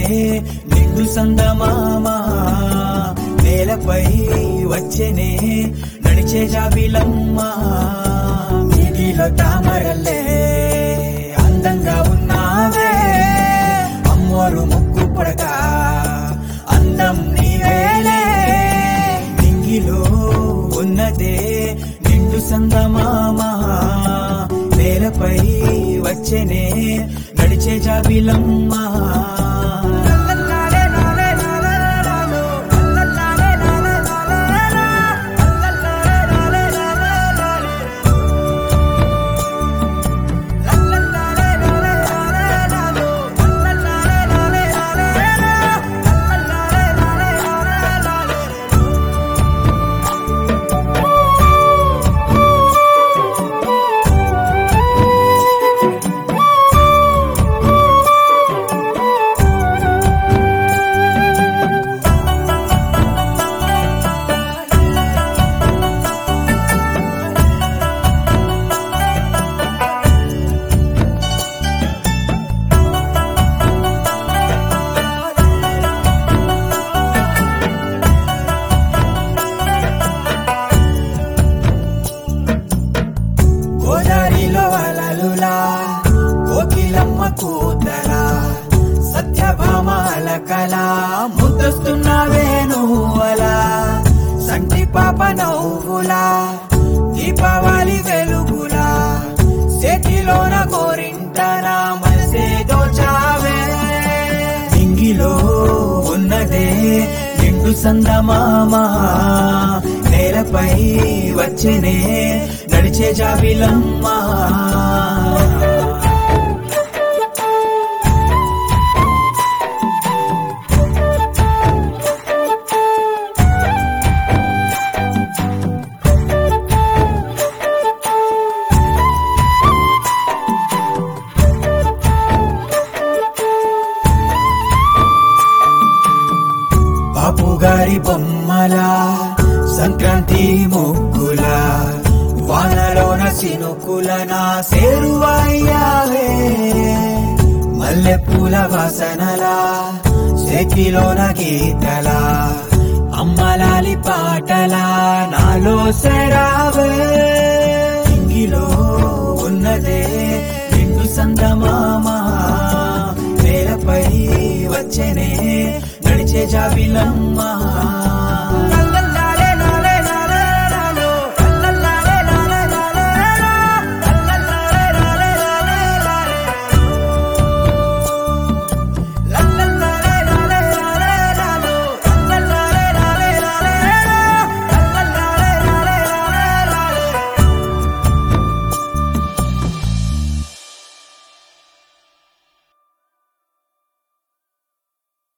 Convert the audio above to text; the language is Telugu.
నిండు సందమామా నేలపై వచ్చెనే నడిచే జాబిలమ్మ నీటిలో తామరల్లే అందంగా ఉన్నావే అమ్మోరు ముక్కు పడక అందం నీవేలే నింగిలో ఉన్నదే నిండు సందమామా నేలపై వచ్చెనే నడిచే జాబిలమ్మ గోదారిలో వలలులా కోకిలమ్మ కూతలా సత్యభామ అలకలా ముద్దస్తున్నావే నువ్వలా సంటి పాప నవ్వులా దీపావళి వెలుగులా చేతిలోన గోరింటన మనసే దోచావే ఇంగిలో ఉన్నదే నిండు సందమామా నేలపై వచ్చెనే నడిచే జాబిలమ్మా బాపు గారి బొమ్మలా సంక్రాంతి ముగ్గుల వానలోన సినుకుల నా సేరువయ్యావే మల్లె పూల వాసనలా చేతిలోన గీతలా అమ్మలాలి పాటలా నాలో సెరావే ఇంగిలో ఉన్నదే నిండు సందమామా నేలపై వచ్చెనే నడిచే జాబిలమ్మా